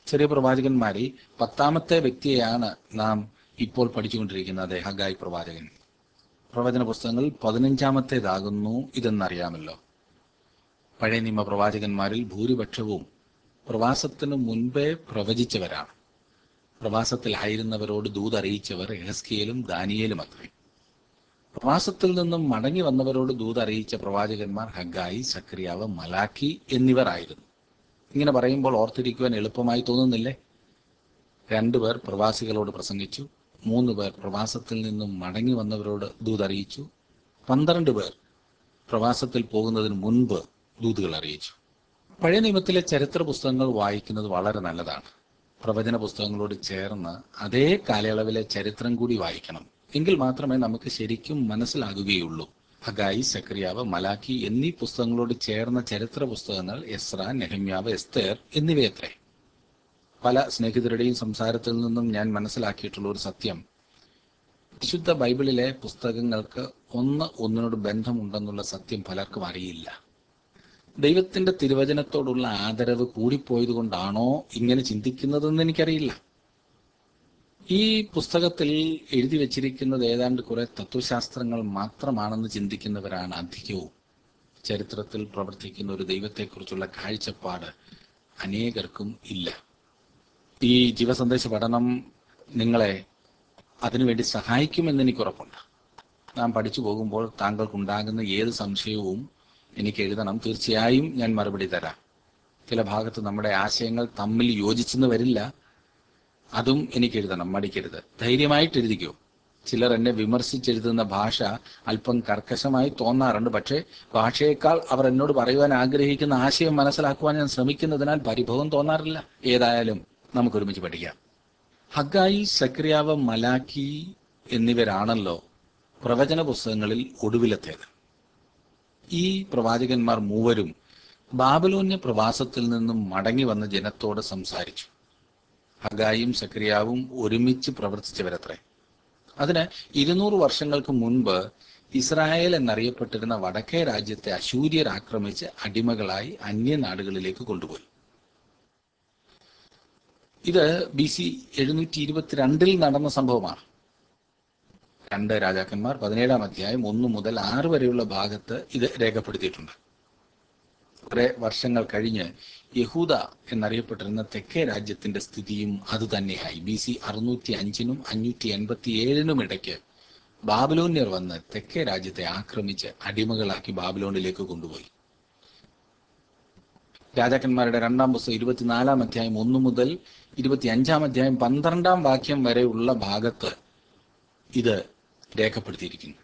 ചെറിയ പ്രവാചകന്മാരിൽ പത്താമത്തെ വ്യക്തിയെയാണ് നാം ഇപ്പോൾ പഠിച്ചുകൊണ്ടിരിക്കുന്നത് ഹഗായി പ്രവാചകൻ പ്രവചന പുസ്തകങ്ങളിൽ പതിനഞ്ചാമത്തേതാകുന്നു ഇതെന്നറിയാമല്ലോ പഴയ നിയമ പ്രവാചകന്മാരിൽ ഭൂരിപക്ഷവും പ്രവാസത്തിനു മുൻപേ പ്രവചിച്ചവരാണ് പ്രവാസത്തിലായിരുന്നവരോട് ദൂതറിയിച്ചവർ എഹസ്കിയലും ദാനിയേലും അത്രേ പ്രവാസത്തിൽ നിന്നും മടങ്ങി വന്നവരോട് ദൂതറിയിച്ച പ്രവാചകന്മാർ ഹഗായി സക്രിയാവ് മലാക്കി എന്നിവർ ആയിരുന്നു ഇങ്ങനെ പറയുമ്പോൾ ഓർത്തിരിക്കുവാൻ എളുപ്പമായി തോന്നുന്നില്ലേ രണ്ടുപേർ പ്രവാസികളോട് പ്രസംഗിച്ചു മൂന്ന് പേർ പ്രവാസത്തിൽ നിന്നും മടങ്ങി വന്നവരോട് ദൂതറിയിച്ചു പന്ത്രണ്ട് പേർ പ്രവാസത്തിൽ പോകുന്നതിന് മുൻപ് ദൂതുകൾ അറിയിച്ചു പഴയ നിയമത്തിലെ ചരിത്ര പുസ്തകങ്ങൾ വായിക്കുന്നത് വളരെ നല്ലതാണ് പ്രവചന പുസ്തകങ്ങളോട് ചേർന്ന് അതേ കാലയളവിലെ ചരിത്രം കൂടി വായിക്കണം എങ്കിൽ മാത്രമേ നമുക്ക് ശരിക്കും മനസ്സിലാകുകയുള്ളൂ ഹഗായി സക്രിയാവ് മലാക്കി എന്നീ പുസ്തകങ്ങളോട് ചേർന്ന ചരിത്ര പുസ്തകങ്ങൾ എസ്ര നെഹമ്യാവ് എസ്തേർ എന്നിവയത്രേ പല സ്നേഹിതരുടെയും സംസാരത്തിൽ നിന്നും ഞാൻ മനസ്സിലാക്കിയിട്ടുള്ള ഒരു സത്യം വിശുദ്ധ ബൈബിളിലെ പുസ്തകങ്ങൾക്ക് ഒന്ന് ഒന്നിനോട് ബന്ധമുണ്ടെന്നുള്ള സത്യം പലർക്കും അറിയില്ല ദൈവത്തിന്റെ തിരുവചനത്തോടുള്ള ആദരവ് കൂടിപ്പോയത് കൊണ്ടാണോ ഇങ്ങനെ ചിന്തിക്കുന്നതെന്ന് എനിക്കറിയില്ല ഈ പുസ്തകത്തിൽ എഴുതി വച്ചിരിക്കുന്നത് ഏതാണ്ട് കുറെ തത്വശാസ്ത്രങ്ങൾ മാത്രമാണെന്ന് ചിന്തിക്കുന്നവരാണ് അധികവും ചരിത്രത്തിൽ പ്രവർത്തിക്കുന്ന ഒരു ദൈവത്തെക്കുറിച്ചുള്ള കാഴ്ചപ്പാട് അനേകർക്കും ഇല്ല ഈ ജീവസന്ദേശ പഠനം നിങ്ങളെ അതിനുവേണ്ടി സഹായിക്കുമെന്ന് എനിക്ക് ഉറപ്പുണ്ട് നാം പഠിച്ചു പോകുമ്പോൾ താങ്കൾക്കുണ്ടാകുന്ന ഏത് സംശയവും എനിക്ക് എഴുതണം തീർച്ചയായും ഞാൻ മറുപടി തരാം ചില ഭാഗത്ത് നമ്മുടെ ആശയങ്ങൾ തമ്മിൽ യോജിച്ചെന്ന് വരില്ല അതും എനിക്ക് എഴുതണം മടിക്കരുത് ധൈര്യമായിട്ട് എഴുതിക്കോ ചിലർ എന്നെ വിമർശിച്ചെഴുതുന്ന ഭാഷ അല്പം കർക്കശമായി തോന്നാറുണ്ട് പക്ഷേ ഭാഷയേക്കാൾ അവർ എന്നോട് പറയുവാൻ ആഗ്രഹിക്കുന്ന ആശയം മനസ്സിലാക്കുവാൻ ഞാൻ ശ്രമിക്കുന്നതിനാൽ പരിഭവം തോന്നാറില്ല ഏതായാലും നമുക്ക് ഒരുമിച്ച് പഠിക്കാം ഹഗായി സക്രിയാവ് മലാക്കി എന്നിവരാണല്ലോ പ്രവചന പുസ്തകങ്ങളിൽ ഒടുവിലത്തേത് ഈ പ്രവാചകന്മാർ മൂവരും ബാബലോന്യ പ്രവാസത്തിൽ നിന്നും മടങ്ങി വന്ന ജനത്തോട് സംസാരിച്ചു ഹഗായും സക്രിയാവും ഒരുമിച്ച് പ്രവർത്തിച്ചവരത്രേ അതിന് ഇരുന്നൂറ് വർഷങ്ങൾക്ക് മുൻപ് ഇസ്രായേൽ എന്നറിയപ്പെട്ടിരുന്ന വടക്കേ രാജ്യത്തെ അശൂര്യർ ആക്രമിച്ച് അടിമകളായി അന്യനാടുകളിലേക്ക് കൊണ്ടുപോയി ഇത് ബി സി എഴുന്നൂറ്റി ഇരുപത്തിരണ്ടിൽ നടന്ന സംഭവമാണ് രണ്ട് രാജാക്കന്മാർ പതിനേഴാം അധ്യായം ഒന്ന് മുതൽ ആറ് വരെയുള്ള ഭാഗത്ത് ഇത് രേഖപ്പെടുത്തിയിട്ടുണ്ട് കുറെ വർഷങ്ങൾ കഴിഞ്ഞ് യഹൂദ എന്നറിയപ്പെട്ടിരുന്ന തെക്കേ രാജ്യത്തിന്റെ സ്ഥിതിയും അതുതന്നെയായി ബി സി അറുന്നൂറ്റി അഞ്ചിനും അഞ്ഞൂറ്റി എൺപത്തി ഏഴിനും ഇടയ്ക്ക് ബാബിലോന്യർ വന്ന് തെക്കേ രാജ്യത്തെ ആക്രമിച്ച് അടിമകളാക്കി ബാബിലോണിലേക്ക് കൊണ്ടുപോയി രാജാക്കന്മാരുടെ രണ്ടാം പുസ്തകം ഇരുപത്തിനാലാം അധ്യായം ഒന്ന് മുതൽ ഇരുപത്തി അഞ്ചാം അധ്യായം പന്ത്രണ്ടാം വാക്യം വരെയുള്ള ഭാഗത്ത് ഇത് രേഖപ്പെടുത്തിയിരിക്കുന്നു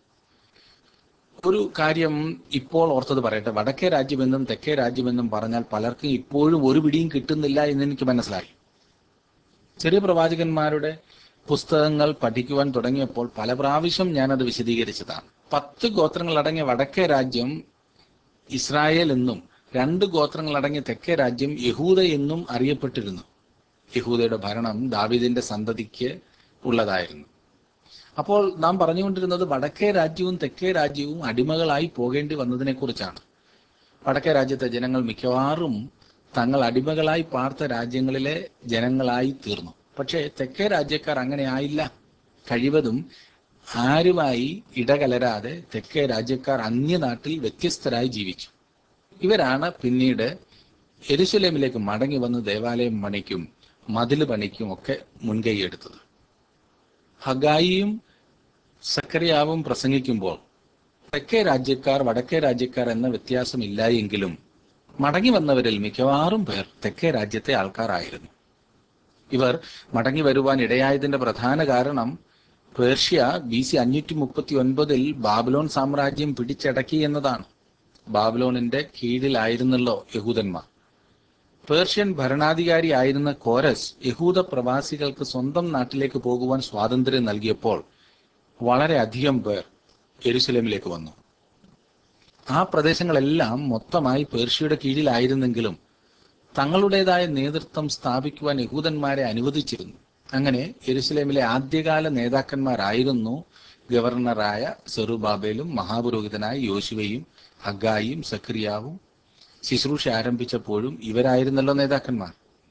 ഒരു കാര്യം ഇപ്പോൾ ഓർത്തത് പറയട്ടെ വടക്കേ രാജ്യമെന്നും തെക്കേ രാജ്യമെന്നും പറഞ്ഞാൽ പലർക്കും ഇപ്പോഴും ഒരു പിടിയും കിട്ടുന്നില്ല എന്ന് എനിക്ക് മനസ്സിലായി ചെറിയ പ്രവാചകന്മാരുടെ പുസ്തകങ്ങൾ പഠിക്കുവാൻ തുടങ്ങിയപ്പോൾ പല പ്രാവശ്യം ഞാനത് വിശദീകരിച്ചതാണ് പത്ത് ഗോത്രങ്ങൾ അടങ്ങിയ വടക്കേ രാജ്യം ഇസ്രായേൽ എന്നും രണ്ട് ഗോത്രങ്ങൾ അടങ്ങിയ തെക്കേ രാജ്യം യഹൂദ എന്നും അറിയപ്പെട്ടിരുന്നു യഹൂദയുടെ ഭരണം ദാവീദിന്റെ സന്തതിക്ക് ഉള്ളതായിരുന്നു അപ്പോൾ നാം പറഞ്ഞുകൊണ്ടിരുന്നത് വടക്കേ രാജ്യവും തെക്കേ രാജ്യവും അടിമകളായി പോകേണ്ടി വന്നതിനെ കുറിച്ചാണ് വടക്കേ രാജ്യത്തെ ജനങ്ങൾ മിക്കവാറും തങ്ങൾ അടിമകളായി പാർത്ത രാജ്യങ്ങളിലെ ജനങ്ങളായി തീർന്നു പക്ഷേ തെക്കേ രാജ്യക്കാർ അങ്ങനെ ആയില്ല കഴിവതും ആരുമായി ഇടകലരാതെ തെക്കേ രാജ്യക്കാർ അന്യനാട്ടിൽ വ്യത്യസ്തരായി ജീവിച്ചു ഇവരാണ് പിന്നീട് എരുശലേമിലേക്ക് മടങ്ങി വന്ന് ദേവാലയം പണിക്കും മതില് പണിക്കും ഒക്കെ മുൻകൈയെടുത്തത് ഹഗായിയും സക്കറിയാവും പ്രസംഗിക്കുമ്പോൾ തെക്കേ രാജ്യക്കാർ വടക്കേ രാജ്യക്കാർ എന്ന വ്യത്യാസമില്ല എങ്കിലും മടങ്ങി വന്നവരിൽ മിക്കവാറും പേർ തെക്കേ രാജ്യത്തെ ആൾക്കാരായിരുന്നു ഇവർ മടങ്ങി വരുവാൻ ഇടയായതിന്റെ പ്രധാന കാരണം പേർഷ്യ ബി സി അഞ്ഞൂറ്റി മുപ്പത്തി ഒൻപതിൽ ബാബിലോൺ സാമ്രാജ്യം പിടിച്ചടക്കി എന്നതാണ് ബാബിലോണിന്റെ കീഴിലായിരുന്നല്ലോ യഹൂദന്മാർ പേർഷ്യൻ ഭരണാധികാരി ആയിരുന്ന കോരസ് യഹൂദ പ്രവാസികൾക്ക് സ്വന്തം നാട്ടിലേക്ക് പോകുവാൻ സ്വാതന്ത്ര്യം നൽകിയപ്പോൾ വളരെ അധികം പേർ എരുസലേമിലേക്ക് വന്നു ആ പ്രദേശങ്ങളെല്ലാം മൊത്തമായി പേർഷ്യയുടെ കീഴിലായിരുന്നെങ്കിലും തങ്ങളുടേതായ നേതൃത്വം സ്ഥാപിക്കുവാൻ യഹൂദന്മാരെ അനുവദിച്ചിരുന്നു അങ്ങനെ യെരുസലേമിലെ ആദ്യകാല നേതാക്കന്മാരായിരുന്നു ഗവർണറായ സെറുബാബേലും മഹാപുരോഹിതനായ യോശുവയും ഹഗായിയും സക്രിയാവും ശുശ്രൂഷ ആരംഭിച്ചപ്പോഴും ഇവരായിരുന്നല്ലോ നേതാക്കന്മാർ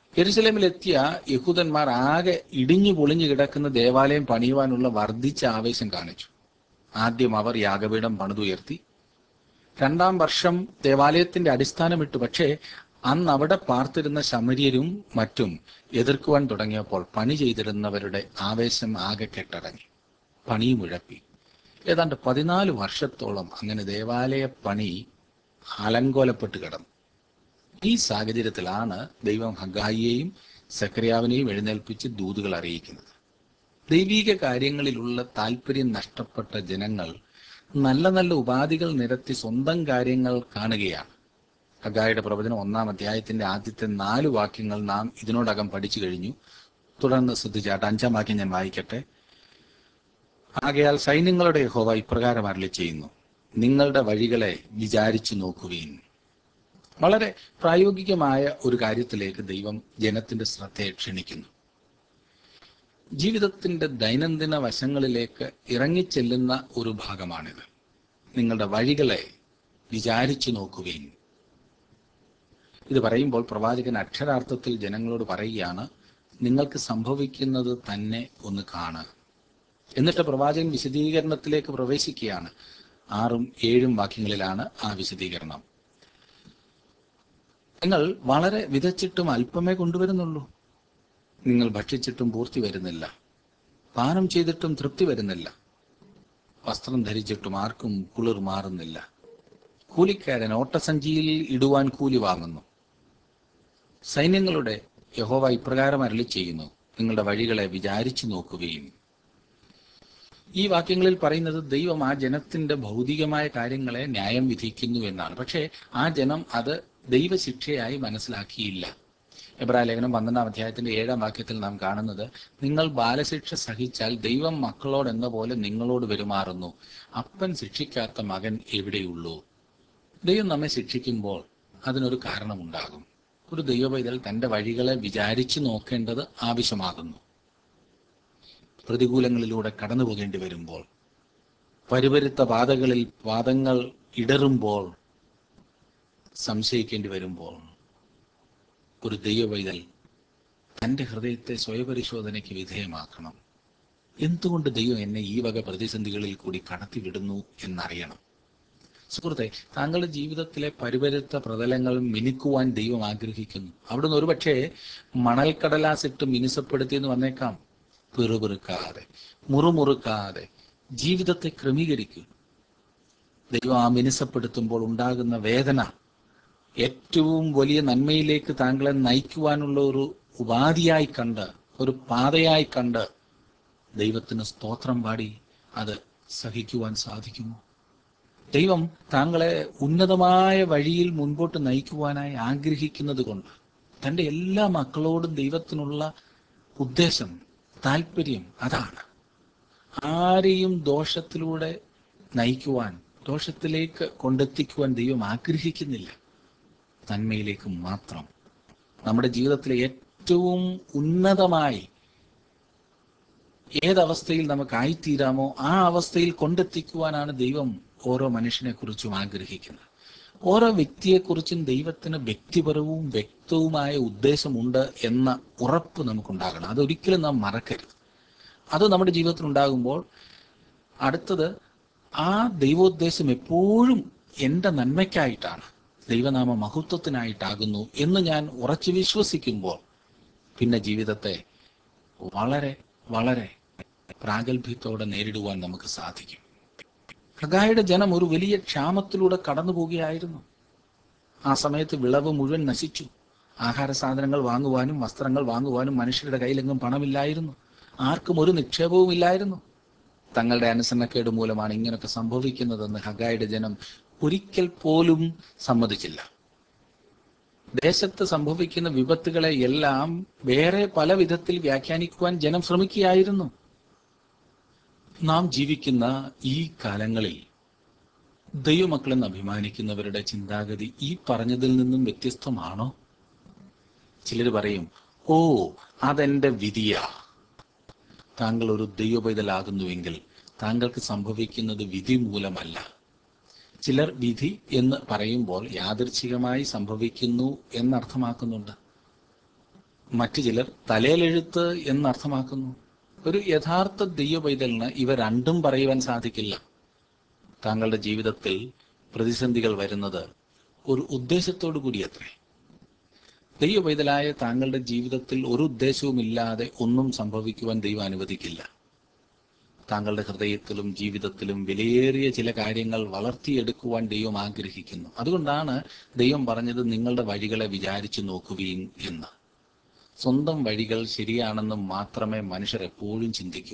യെരുസലേമിലെത്തിയ യഹൂദന്മാർ ആകെ ഇടിഞ്ഞു പൊളിഞ്ഞു കിടക്കുന്ന ദേവാലയം പണിയുവാനുള്ള വർദ്ധിച്ച ആവേശം കാണിച്ചു ആദ്യം അവർ യാഗപീഠം പണിതുയർത്തി രണ്ടാം വർഷം ദേവാലയത്തിന്റെ അടിസ്ഥാനമിട്ടു പക്ഷേ അന്ന് അവിടെ പാർത്തിരുന്ന ശമര്യരും മറ്റും എതിർക്കുവാൻ തുടങ്ങിയപ്പോൾ പണി ചെയ്തിരുന്നവരുടെ ആവേശം ആകെ കെട്ടടങ്ങി പണിയും ഉഴപ്പി ഏതാണ്ട് പതിനാല് വർഷത്തോളം അങ്ങനെ ദേവാലയ പണി അലങ്കോലപ്പെട്ട് കിടന്നു ഈ സാഹചര്യത്തിലാണ് ദൈവം ഹഗായിയെയും സക്രിയാവിനെയും എഴുന്നേൽപ്പിച്ച് ദൂതുകൾ അറിയിക്കുന്നത് ദൈവീക കാര്യങ്ങളിലുള്ള താല്പര്യം നഷ്ടപ്പെട്ട ജനങ്ങൾ നല്ല നല്ല ഉപാധികൾ നിരത്തി സ്വന്തം കാര്യങ്ങൾ കാണുകയാണ് ഹഗായുടെ പ്രവചനം ഒന്നാം അധ്യായത്തിന്റെ ആദ്യത്തെ നാല് വാക്യങ്ങൾ നാം ഇതിനോടകം പഠിച്ചു കഴിഞ്ഞു തുടർന്ന് ശ്രദ്ധിച്ചാട്ട് അഞ്ചാം വാക്യം ഞാൻ വായിക്കട്ടെ ആകയാൽ സൈന്യങ്ങളുടെ യഹോവ ഇപ്രകാരം അരളി ചെയ്യുന്നു നിങ്ങളുടെ വഴികളെ വിചാരിച്ചു നോക്കുവീൻ വളരെ പ്രായോഗികമായ ഒരു കാര്യത്തിലേക്ക് ദൈവം ജനത്തിന്റെ ശ്രദ്ധയെ ക്ഷണിക്കുന്നു ജീവിതത്തിന്റെ ദൈനംദിന വശങ്ങളിലേക്ക് ഇറങ്ങിച്ചെല്ലുന്ന ഒരു ഭാഗമാണിത് നിങ്ങളുടെ വഴികളെ വിചാരിച്ചു നോക്കുവീൻ ഇത് പറയുമ്പോൾ പ്രവാചകൻ അക്ഷരാർത്ഥത്തിൽ ജനങ്ങളോട് പറയുകയാണ് നിങ്ങൾക്ക് സംഭവിക്കുന്നത് തന്നെ ഒന്ന് കാണുക എന്നിട്ട് പ്രവാചകൻ വിശദീകരണത്തിലേക്ക് പ്രവേശിക്കുകയാണ് ആറും ഏഴും വാക്യങ്ങളിലാണ് ആ വിശദീകരണം നിങ്ങൾ വളരെ വിതച്ചിട്ടും അല്പമേ കൊണ്ടുവരുന്നുള്ളൂ നിങ്ങൾ ഭക്ഷിച്ചിട്ടും പൂർത്തി വരുന്നില്ല പാനം ചെയ്തിട്ടും തൃപ്തി വരുന്നില്ല വസ്ത്രം ധരിച്ചിട്ടും ആർക്കും കുളിർ മാറുന്നില്ല കൂലിക്കാരൻ ഓട്ടസഞ്ചിയിൽ ഇടുവാൻ കൂലി വാങ്ങുന്നു സൈന്യങ്ങളുടെ യഹോവ ഇപ്രകാരം അരളി ചെയ്യുന്നു നിങ്ങളുടെ വഴികളെ വിചാരിച്ചു നോക്കുകയും ഈ വാക്യങ്ങളിൽ പറയുന്നത് ദൈവം ആ ജനത്തിന്റെ ഭൗതികമായ കാര്യങ്ങളെ ന്യായം വിധിക്കുന്നു എന്നാണ് പക്ഷേ ആ ജനം അത് ദൈവശിക്ഷയായി മനസ്സിലാക്കിയില്ല എബ്രാ ലേഖനം പന്ത്രണ്ടാം അധ്യായത്തിന്റെ ഏഴാം വാക്യത്തിൽ നാം കാണുന്നത് നിങ്ങൾ ബാലശിക്ഷ സഹിച്ചാൽ ദൈവം മക്കളോട് എന്ന പോലെ നിങ്ങളോട് പെരുമാറുന്നു അപ്പൻ ശിക്ഷിക്കാത്ത മകൻ എവിടെയുള്ളൂ ദൈവം നമ്മെ ശിക്ഷിക്കുമ്പോൾ അതിനൊരു കാരണമുണ്ടാകും ഒരു ദൈവപൈതൽ തന്റെ വഴികളെ വിചാരിച്ചു നോക്കേണ്ടത് ആവശ്യമാകുന്നു പ്രതികൂലങ്ങളിലൂടെ കടന്നു പോകേണ്ടി വരുമ്പോൾ പരിപരുത്ത പാതകളിൽ പാദങ്ങൾ ഇടറുമ്പോൾ സംശയിക്കേണ്ടി വരുമ്പോൾ ഒരു ദൈവവൈതൽ തന്റെ ഹൃദയത്തെ സ്വയപരിശോധനയ്ക്ക് വിധേയമാക്കണം എന്തുകൊണ്ട് ദൈവം എന്നെ ഈ വക പ്രതിസന്ധികളിൽ കൂടി കടത്തിവിടുന്നു എന്നറിയണം സുഹൃത്തെ താങ്കളുടെ ജീവിതത്തിലെ പരിപരുത്ത പ്രതലങ്ങൾ മിനുക്കുവാൻ ദൈവം ആഗ്രഹിക്കുന്നു അവിടുന്ന് ഒരുപക്ഷെ മണൽക്കടലാസിട്ട് മിനുസപ്പെടുത്തിയെന്ന് വന്നേക്കാം പിറുപിറുക്കാതെ മുറുമുറുക്കാതെ ജീവിതത്തെ ക്രമീകരിക്കും ദൈവം ആ മിനുസപ്പെടുത്തുമ്പോൾ ഉണ്ടാകുന്ന വേദന ഏറ്റവും വലിയ നന്മയിലേക്ക് താങ്കളെ നയിക്കുവാനുള്ള ഒരു ഉപാധിയായി കണ്ട് ഒരു പാതയായി കണ്ട് ദൈവത്തിന് സ്തോത്രം പാടി അത് സഹിക്കുവാൻ സാധിക്കുമോ ദൈവം താങ്കളെ ഉന്നതമായ വഴിയിൽ മുൻപോട്ട് നയിക്കുവാനായി ആഗ്രഹിക്കുന്നത് കൊണ്ട് തൻ്റെ എല്ലാ മക്കളോടും ദൈവത്തിനുള്ള ഉദ്ദേശം താല്പര്യം അതാണ് ആരെയും ദോഷത്തിലൂടെ നയിക്കുവാൻ ദോഷത്തിലേക്ക് കൊണ്ടെത്തിക്കുവാൻ ദൈവം ആഗ്രഹിക്കുന്നില്ല നന്മയിലേക്ക് മാത്രം നമ്മുടെ ജീവിതത്തിലെ ഏറ്റവും ഉന്നതമായി ഏതവസ്ഥയിൽ നമുക്ക് ആയിത്തീരാമോ ആ അവസ്ഥയിൽ കൊണ്ടെത്തിക്കുവാനാണ് ദൈവം ഓരോ മനുഷ്യനെ കുറിച്ചും ആഗ്രഹിക്കുന്നത് ഓരോ വ്യക്തിയെക്കുറിച്ചും ദൈവത്തിന് വ്യക്തിപരവും വ്യക്തവുമായ ഉദ്ദേശമുണ്ട് എന്ന ഉറപ്പ് നമുക്കുണ്ടാകണം അതൊരിക്കലും നാം മറക്കരുത് അത് നമ്മുടെ ജീവിതത്തിൽ ഉണ്ടാകുമ്പോൾ അടുത്തത് ആ ദൈവോദ്ദേശം എപ്പോഴും എൻ്റെ നന്മയ്ക്കായിട്ടാണ് ദൈവനാമ മഹത്വത്തിനായിട്ടാകുന്നു എന്ന് ഞാൻ ഉറച്ചു വിശ്വസിക്കുമ്പോൾ പിന്നെ ജീവിതത്തെ വളരെ വളരെ പ്രാഗൽഭ്യത്തോടെ നേരിടുവാൻ നമുക്ക് സാധിക്കും ഹഗായുടെ ജനം ഒരു വലിയ ക്ഷാമത്തിലൂടെ കടന്നു പോവുകയായിരുന്നു ആ സമയത്ത് വിളവ് മുഴുവൻ നശിച്ചു ആഹാര സാധനങ്ങൾ വാങ്ങുവാനും വസ്ത്രങ്ങൾ വാങ്ങുവാനും മനുഷ്യരുടെ കയ്യിലെങ്ങും പണമില്ലായിരുന്നു ആർക്കും ഒരു നിക്ഷേപവും ഇല്ലായിരുന്നു തങ്ങളുടെ അനുസരണക്കേട് മൂലമാണ് ഇങ്ങനൊക്കെ സംഭവിക്കുന്നതെന്ന് ഹഗായുടെ ജനം ഒരിക്കൽ പോലും സമ്മതിച്ചില്ല ദേശത്ത് സംഭവിക്കുന്ന വിപത്തുകളെ എല്ലാം വേറെ പല വിധത്തിൽ വ്യാഖ്യാനിക്കുവാൻ ജനം ശ്രമിക്കുകയായിരുന്നു നാം ജീവിക്കുന്ന ഈ കാലങ്ങളിൽ ദൈവമക്കളെന്ന് അഭിമാനിക്കുന്നവരുടെ ചിന്താഗതി ഈ പറഞ്ഞതിൽ നിന്നും വ്യത്യസ്തമാണോ ചിലർ പറയും ഓ അതെന്റെ വിധിയാ താങ്കൾ ഒരു ദൈവപൈതലാകുന്നുവെങ്കിൽ താങ്കൾക്ക് സംഭവിക്കുന്നത് വിധി മൂലമല്ല ചിലർ വിധി എന്ന് പറയുമ്പോൾ യാദൃച്ഛികമായി സംഭവിക്കുന്നു എന്നർത്ഥമാക്കുന്നുണ്ട് മറ്റു ചിലർ തലയിലെഴുത്ത് എന്നർത്ഥമാക്കുന്നു ഒരു യഥാർത്ഥ ദൈവപൈതലിന് ഇവ രണ്ടും പറയുവാൻ സാധിക്കില്ല താങ്കളുടെ ജീവിതത്തിൽ പ്രതിസന്ധികൾ വരുന്നത് ഒരു ഉദ്ദേശത്തോടു കൂടിയത്രേ ദൈവപൈതലായ താങ്കളുടെ ജീവിതത്തിൽ ഒരു ഉദ്ദേശവുമില്ലാതെ ഒന്നും സംഭവിക്കുവാൻ ദൈവം അനുവദിക്കില്ല താങ്കളുടെ ഹൃദയത്തിലും ജീവിതത്തിലും വിലയേറിയ ചില കാര്യങ്ങൾ വളർത്തിയെടുക്കുവാൻ ദൈവം ആഗ്രഹിക്കുന്നു അതുകൊണ്ടാണ് ദൈവം പറഞ്ഞത് നിങ്ങളുടെ വഴികളെ വിചാരിച്ചു നോക്കുവീൻ എന്ന് സ്വന്തം വഴികൾ ശരിയാണെന്ന് മാത്രമേ മനുഷ്യർ എപ്പോഴും ചിന്തിക്കൂ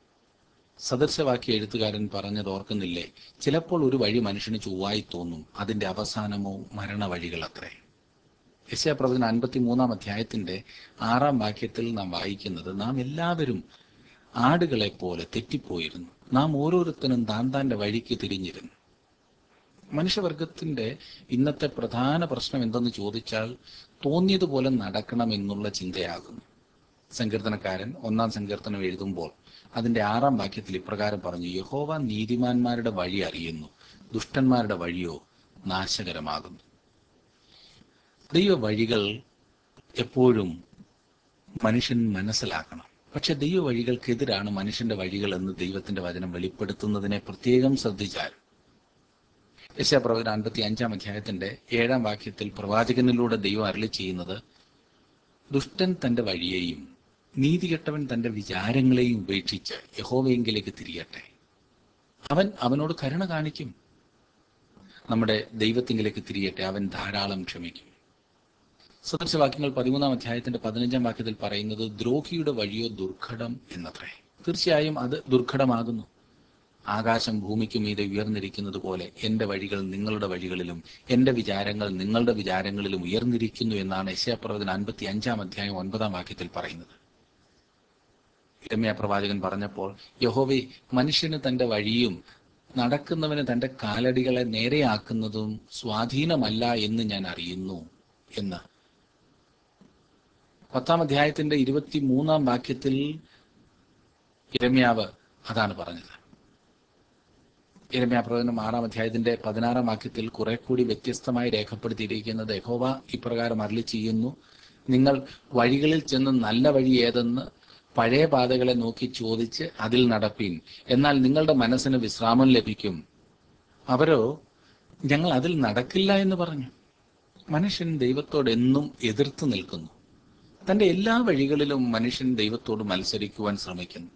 സദൃശവാക്യ എഴുത്തുകാരൻ പറഞ്ഞത് ഓർക്കുന്നില്ലേ ചിലപ്പോൾ ഒരു വഴി മനുഷ്യന് ചൊവ്വായി തോന്നും അതിന്റെ അവസാനമോ മരണ വഴികൾ അത്രേ യശയപ്രവചന അൻപത്തി മൂന്നാം അധ്യായത്തിന്റെ ആറാം വാക്യത്തിൽ നാം വായിക്കുന്നത് നാം എല്ലാവരും ആടുകളെ പോലെ തെറ്റിപ്പോയിരുന്നു നാം ഓരോരുത്തരും താൻ താന്റെ വഴിക്ക് തിരിഞ്ഞിരുന്നു മനുഷ്യവർഗത്തിന്റെ ഇന്നത്തെ പ്രധാന പ്രശ്നം എന്തെന്ന് ചോദിച്ചാൽ തോന്നിയതുപോലെ നടക്കണം എന്നുള്ള ചിന്തയാകുന്നു സങ്കീർത്തനക്കാരൻ ഒന്നാം സങ്കീർത്തനം എഴുതുമ്പോൾ അതിന്റെ ആറാം വാക്യത്തിൽ ഇപ്രകാരം പറഞ്ഞു യഹോവ നീതിമാന്മാരുടെ വഴി അറിയുന്നു ദുഷ്ടന്മാരുടെ വഴിയോ നാശകരമാകുന്നു ദൈവ വഴികൾ എപ്പോഴും മനുഷ്യൻ മനസ്സിലാക്കണം പക്ഷെ ദൈവ വഴികൾക്കെതിരാണ് മനുഷ്യന്റെ വഴികൾ എന്ന് ദൈവത്തിന്റെ വചനം വെളിപ്പെടുത്തുന്നതിനെ പ്രത്യേകം ശ്രദ്ധിച്ചാൽ യശാപ്രവചന അൻപത്തി അഞ്ചാം അധ്യായത്തിന്റെ ഏഴാം വാക്യത്തിൽ പ്രവാചകനിലൂടെ ദൈവം അരളി ചെയ്യുന്നത് ദുഷ്ടൻ തന്റെ വഴിയെയും നീതികെട്ടവൻ തന്റെ വിചാരങ്ങളെയും ഉപേക്ഷിച്ച് യഹോവയെങ്കിലേക്ക് തിരിയട്ടെ അവൻ അവനോട് കരുണ കാണിക്കും നമ്മുടെ ദൈവത്തിങ്കിലേക്ക് തിരിയട്ടെ അവൻ ധാരാളം ക്ഷമിക്കും സദൃശവാക്യങ്ങൾ പതിമൂന്നാം അധ്യായത്തിന്റെ പതിനഞ്ചാം വാക്യത്തിൽ പറയുന്നത് ദ്രോഹിയുടെ വഴിയോ ദുർഘടം എന്നത്രേ തീർച്ചയായും അത് ദുർഘടമാകുന്നു ആകാശം ഭൂമിക്ക് മീതെ ഉയർന്നിരിക്കുന്നത് പോലെ എന്റെ വഴികൾ നിങ്ങളുടെ വഴികളിലും എന്റെ വിചാരങ്ങൾ നിങ്ങളുടെ വിചാരങ്ങളിലും ഉയർന്നിരിക്കുന്നു എന്നാണ് യശയപ്രവചന അൻപത്തി അഞ്ചാം അധ്യായം ഒൻപതാം വാക്യത്തിൽ പറയുന്നത് ഇരമ്യ പ്രവാചകൻ പറഞ്ഞപ്പോൾ യഹോവേ മനുഷ്യന് തന്റെ വഴിയും നടക്കുന്നവന് തന്റെ കാലടികളെ നേരെയാക്കുന്നതും സ്വാധീനമല്ല എന്ന് ഞാൻ അറിയുന്നു എന്ന് പത്താം അധ്യായത്തിന്റെ ഇരുപത്തി മൂന്നാം വാക്യത്തിൽ ഇരമ്യാവ് അതാണ് പറഞ്ഞത് ഇരമ്യാ പ്രവചനം ആറാം അധ്യായത്തിന്റെ പതിനാറാം വാക്യത്തിൽ കുറെ കൂടി വ്യത്യസ്തമായി രേഖപ്പെടുത്തിയിരിക്കുന്നത് യഹോവ ഇപ്രകാരം അരളി ചെയ്യുന്നു നിങ്ങൾ വഴികളിൽ ചെന്ന് നല്ല വഴി ഏതെന്ന് പഴയ പാതകളെ നോക്കി ചോദിച്ച് അതിൽ നടപ്പീൻ എന്നാൽ നിങ്ങളുടെ മനസ്സിന് വിശ്രാമം ലഭിക്കും അവരോ ഞങ്ങൾ അതിൽ നടക്കില്ല എന്ന് പറഞ്ഞു മനുഷ്യൻ ദൈവത്തോട് എന്നും എതിർത്ത് നിൽക്കുന്നു തന്റെ എല്ലാ വഴികളിലും മനുഷ്യൻ ദൈവത്തോട് മത്സരിക്കുവാൻ ശ്രമിക്കുന്നു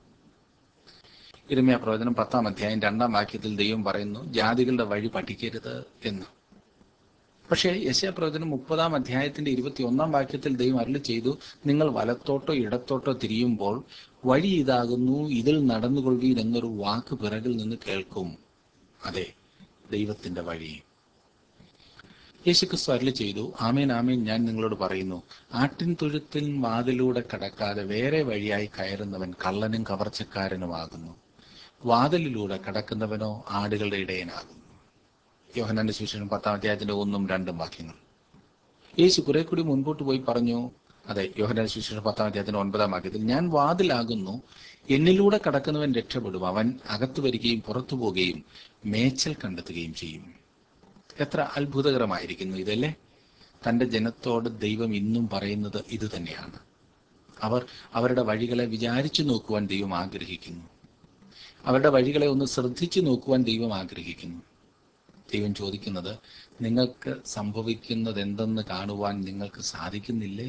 ഇരമ്യ പ്രവചനം പത്താം അധ്യായം രണ്ടാം വാക്യത്തിൽ ദൈവം പറയുന്നു ജാതികളുടെ വഴി പഠിക്കരുത് എന്ന് പക്ഷേ യശയപ്രവചനം മുപ്പതാം അധ്യായത്തിന്റെ ഇരുപത്തി ഒന്നാം വാക്യത്തിൽ ദൈവം അരുളി ചെയ്തു നിങ്ങൾ വലത്തോട്ടോ ഇടത്തോട്ടോ തിരിയുമ്പോൾ വഴി ഇതാകുന്നു ഇതിൽ നടന്നുകൊള്ളുവീൻ എന്നൊരു വാക്ക് പിറകിൽ നിന്ന് കേൾക്കും അതെ ദൈവത്തിന്റെ വഴി യേശുക്രിസ്തു അരുളി ചെയ്തു ആമേൻ ആമേൻ ഞാൻ നിങ്ങളോട് പറയുന്നു ആട്ടിൻ തൊഴുത്തിൻ വാതിലൂടെ കടക്കാതെ വേറെ വഴിയായി കയറുന്നവൻ കള്ളനും കവർച്ചക്കാരനുമാകുന്നു വാതിലിലൂടെ കടക്കുന്നവനോ ആടുകളുടെ ഇടയനാകുന്നു യോഹനാന്റെ സുവിശേഷം പത്താം അധ്യായത്തിന്റെ ഒന്നും രണ്ടും വാക്യങ്ങൾ യേശു കുറെ കൂടി മുൻപോട്ട് പോയി പറഞ്ഞു അതെ യോഹനാന്റെ സുവിശേഷം പത്താം അധ്യായത്തിന്റെ ഒൻപതാം വാക്യത്തിൽ ഞാൻ വാതിലാകുന്നു എന്നിലൂടെ കടക്കുന്നവൻ രക്ഷപ്പെടും അവൻ അകത്തു വരികയും പുറത്തു പോവുകയും മേച്ചൽ കണ്ടെത്തുകയും ചെയ്യും എത്ര അത്ഭുതകരമായിരിക്കുന്നു ഇതല്ലേ തന്റെ ജനത്തോട് ദൈവം ഇന്നും പറയുന്നത് ഇത് തന്നെയാണ് അവർ അവരുടെ വഴികളെ വിചാരിച്ചു നോക്കുവാൻ ദൈവം ആഗ്രഹിക്കുന്നു അവരുടെ വഴികളെ ഒന്ന് ശ്രദ്ധിച്ചു നോക്കുവാൻ ദൈവം ആഗ്രഹിക്കുന്നു ദൈവം ചോദിക്കുന്നത് നിങ്ങൾക്ക് സംഭവിക്കുന്നത് എന്തെന്ന് കാണുവാൻ നിങ്ങൾക്ക് സാധിക്കുന്നില്ലേ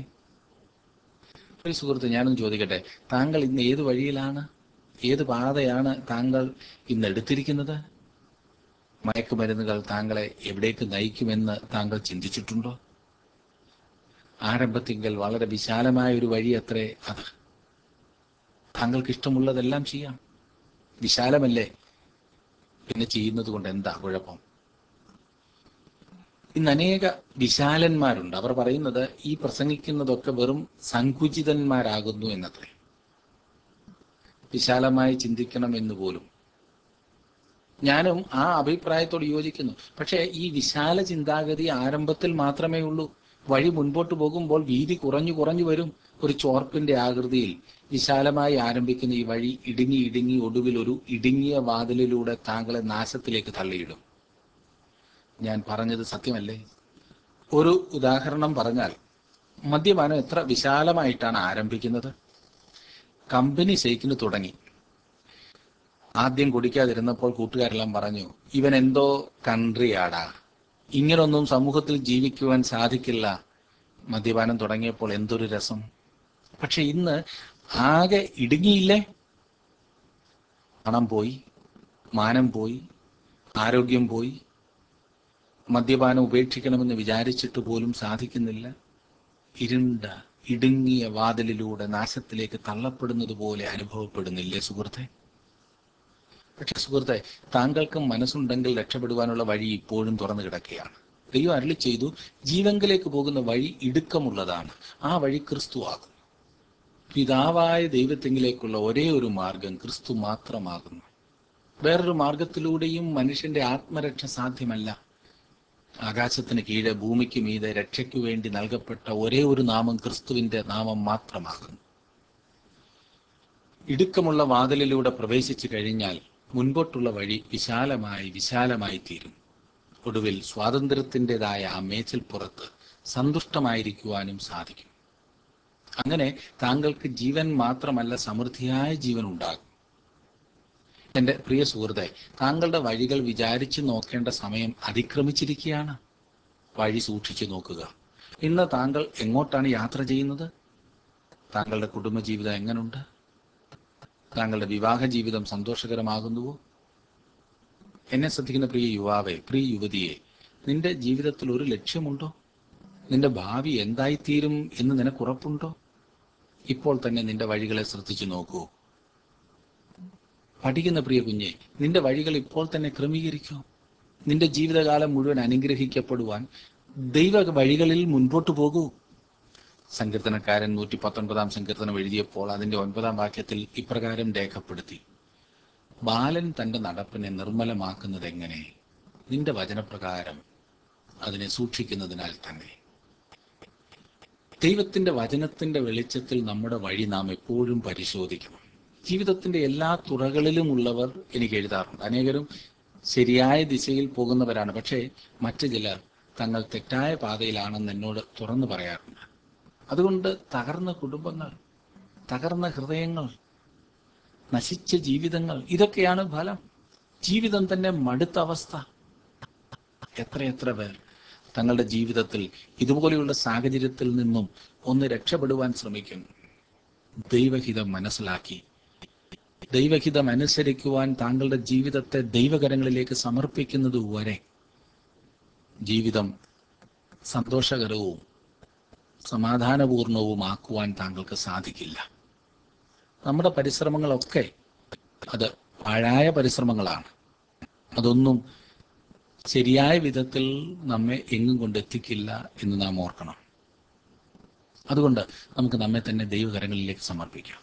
ഒരു സുഹൃത്ത് ഞാനൊന്ന് ചോദിക്കട്ടെ താങ്കൾ ഇന്ന് ഏത് വഴിയിലാണ് ഏത് പാതയാണ് താങ്കൾ ഇന്ന് എടുത്തിരിക്കുന്നത് മയക്കുമരുന്നുകൾ താങ്കളെ എവിടേക്ക് നയിക്കുമെന്ന് താങ്കൾ ചിന്തിച്ചിട്ടുണ്ടോ ആരംഭത്തിങ്കൽ വളരെ വിശാലമായ ഒരു വഴി അത്രേ അത് താങ്കൾക്ക് ഇഷ്ടമുള്ളതെല്ലാം ചെയ്യാം വിശാലമല്ലേ പിന്നെ ചെയ്യുന്നത് കൊണ്ട് എന്താ കുഴപ്പം ഇന്ന് അനേക വിശാലന്മാരുണ്ട് അവർ പറയുന്നത് ഈ പ്രസംഗിക്കുന്നതൊക്കെ വെറും സങ്കുചിതന്മാരാകുന്നു എന്നത്രേ വിശാലമായി ചിന്തിക്കണം എന്ന് പോലും ഞാനും ആ അഭിപ്രായത്തോട് യോജിക്കുന്നു പക്ഷേ ഈ വിശാല ചിന്താഗതി ആരംഭത്തിൽ മാത്രമേ ഉള്ളൂ വഴി മുൻപോട്ട് പോകുമ്പോൾ വീതി കുറഞ്ഞു കുറഞ്ഞു വരും ഒരു ചോർപ്പിന്റെ ആകൃതിയിൽ വിശാലമായി ആരംഭിക്കുന്ന ഈ വഴി ഇടുങ്ങി ഇടുങ്ങി ഒടുവിൽ ഒരു ഇടുങ്ങിയ വാതിലിലൂടെ താങ്കളെ നാശത്തിലേക്ക് തള്ളിയിടും ഞാൻ പറഞ്ഞത് സത്യമല്ലേ ഒരു ഉദാഹരണം പറഞ്ഞാൽ മദ്യപാനം എത്ര വിശാലമായിട്ടാണ് ആരംഭിക്കുന്നത് കമ്പനി ഷെയ്ക്കിന് തുടങ്ങി ആദ്യം കുടിക്കാതിരുന്നപ്പോൾ കൂട്ടുകാരെല്ലാം പറഞ്ഞു ഇവൻ എന്തോ കൺട്രിയാടാ ഇങ്ങനൊന്നും സമൂഹത്തിൽ ജീവിക്കുവാൻ സാധിക്കില്ല മദ്യപാനം തുടങ്ങിയപ്പോൾ എന്തൊരു രസം പക്ഷെ ഇന്ന് ആകെ ഇടുങ്ങിയില്ലേ പണം പോയി മാനം പോയി ആരോഗ്യം പോയി മദ്യപാനം ഉപേക്ഷിക്കണമെന്ന് വിചാരിച്ചിട്ട് പോലും സാധിക്കുന്നില്ല ഇരുണ്ട ഇടുങ്ങിയ വാതിലിലൂടെ നാശത്തിലേക്ക് തള്ളപ്പെടുന്നത് പോലെ അനുഭവപ്പെടുന്നില്ലേ സുഹൃത്തെ പക്ഷെ സുഹൃത്തെ താങ്കൾക്കും മനസ്സുണ്ടെങ്കിൽ രക്ഷപ്പെടുവാനുള്ള വഴി ഇപ്പോഴും തുറന്നു കിടക്കുകയാണ് ദൈവം അരളി ചെയ്തു ജീവങ്കിലേക്ക് പോകുന്ന വഴി ഇടുക്കമുള്ളതാണ് ആ വഴി ക്രിസ്തുവാകും പിതാവായ ദൈവത്തെങ്കിലേക്കുള്ള ഒരേ ഒരു മാർഗം ക്രിസ്തു മാത്രമാകുന്നു വേറൊരു മാർഗത്തിലൂടെയും മനുഷ്യന്റെ ആത്മരക്ഷ സാധ്യമല്ല ആകാശത്തിന് കീഴെ ഭൂമിക്ക് മീതെ രക്ഷയ്ക്കു വേണ്ടി നൽകപ്പെട്ട ഒരേ ഒരു നാമം ക്രിസ്തുവിന്റെ നാമം മാത്രമാകുന്നു ഇടുക്കമുള്ള വാതിലിലൂടെ പ്രവേശിച്ചു കഴിഞ്ഞാൽ മുൻപോട്ടുള്ള വഴി വിശാലമായി വിശാലമായി തീരും ഒടുവിൽ സ്വാതന്ത്ര്യത്തിൻ്റെതായ ആ മേച്ചിൽപ്പുറത്ത് സന്തുഷ്ടമായിരിക്കുവാനും സാധിക്കും അങ്ങനെ താങ്കൾക്ക് ജീവൻ മാത്രമല്ല സമൃദ്ധിയായ ജീവൻ ഉണ്ടാകും എൻ്റെ പ്രിയ സുഹൃത്തെ താങ്കളുടെ വഴികൾ വിചാരിച്ചു നോക്കേണ്ട സമയം അതിക്രമിച്ചിരിക്കുകയാണ് വഴി സൂക്ഷിച്ചു നോക്കുക ഇന്ന് താങ്കൾ എങ്ങോട്ടാണ് യാത്ര ചെയ്യുന്നത് താങ്കളുടെ കുടുംബജീവിതം എങ്ങനുണ്ട് താങ്കളുടെ വിവാഹ ജീവിതം സന്തോഷകരമാകുന്നുവോ എന്നെ ശ്രദ്ധിക്കുന്ന പ്രിയ യുവാവെ പ്രിയ യുവതിയെ നിന്റെ ജീവിതത്തിൽ ഒരു ലക്ഷ്യമുണ്ടോ നിന്റെ ഭാവി എന്തായിത്തീരും എന്ന് നിനക്കുറപ്പുണ്ടോ ഇപ്പോൾ തന്നെ നിന്റെ വഴികളെ ശ്രദ്ധിച്ചു നോക്കൂ പഠിക്കുന്ന പ്രിയ കുഞ്ഞെ നിന്റെ വഴികൾ ഇപ്പോൾ തന്നെ ക്രമീകരിക്കൂ നിന്റെ ജീവിതകാലം മുഴുവൻ അനുഗ്രഹിക്കപ്പെടുവാൻ ദൈവ വഴികളിൽ മുൻപോട്ട് പോകൂ സങ്കീർത്തനക്കാരൻ നൂറ്റി പത്തൊൻപതാം സങ്കീർത്തനം എഴുതിയപ്പോൾ അതിന്റെ ഒൻപതാം വാക്യത്തിൽ ഇപ്രകാരം രേഖപ്പെടുത്തി ബാലൻ തന്റെ നടപ്പിനെ നിർമ്മലമാക്കുന്നത് എങ്ങനെ നിന്റെ വചനപ്രകാരം അതിനെ സൂക്ഷിക്കുന്നതിനാൽ തന്നെ ദൈവത്തിന്റെ വചനത്തിന്റെ വെളിച്ചത്തിൽ നമ്മുടെ വഴി നാം എപ്പോഴും പരിശോധിക്കണം ജീവിതത്തിന്റെ എല്ലാ തുറകളിലും ഉള്ളവർ എനിക്ക് എഴുതാറുണ്ട് അനേകരും ശരിയായ ദിശയിൽ പോകുന്നവരാണ് പക്ഷേ മറ്റു ചിലർ തങ്ങൾ തെറ്റായ പാതയിലാണെന്ന് എന്നോട് തുറന്നു പറയാറുണ്ട് അതുകൊണ്ട് തകർന്ന കുടുംബങ്ങൾ തകർന്ന ഹൃദയങ്ങൾ നശിച്ച ജീവിതങ്ങൾ ഇതൊക്കെയാണ് ഫലം ജീവിതം തന്നെ മടുത്ത അവസ്ഥ എത്രയെത്ര പേർ തങ്ങളുടെ ജീവിതത്തിൽ ഇതുപോലെയുള്ള സാഹചര്യത്തിൽ നിന്നും ഒന്ന് രക്ഷപ്പെടുവാൻ ശ്രമിക്കുന്നു ദൈവഹിതം മനസ്സിലാക്കി ദൈവഹിതം അനുസരിക്കുവാൻ താങ്കളുടെ ജീവിതത്തെ ദൈവകരങ്ങളിലേക്ക് സമർപ്പിക്കുന്നത് വരെ ജീവിതം സന്തോഷകരവും സമാധാനപൂർണവുമാക്കുവാൻ താങ്കൾക്ക് സാധിക്കില്ല നമ്മുടെ പരിശ്രമങ്ങളൊക്കെ അത് പാഴായ പരിശ്രമങ്ങളാണ് അതൊന്നും ശരിയായ വിധത്തിൽ നമ്മെ എങ്ങും കൊണ്ടെത്തിക്കില്ല എന്ന് നാം ഓർക്കണം അതുകൊണ്ട് നമുക്ക് നമ്മെ തന്നെ ദൈവകരങ്ങളിലേക്ക് സമർപ്പിക്കാം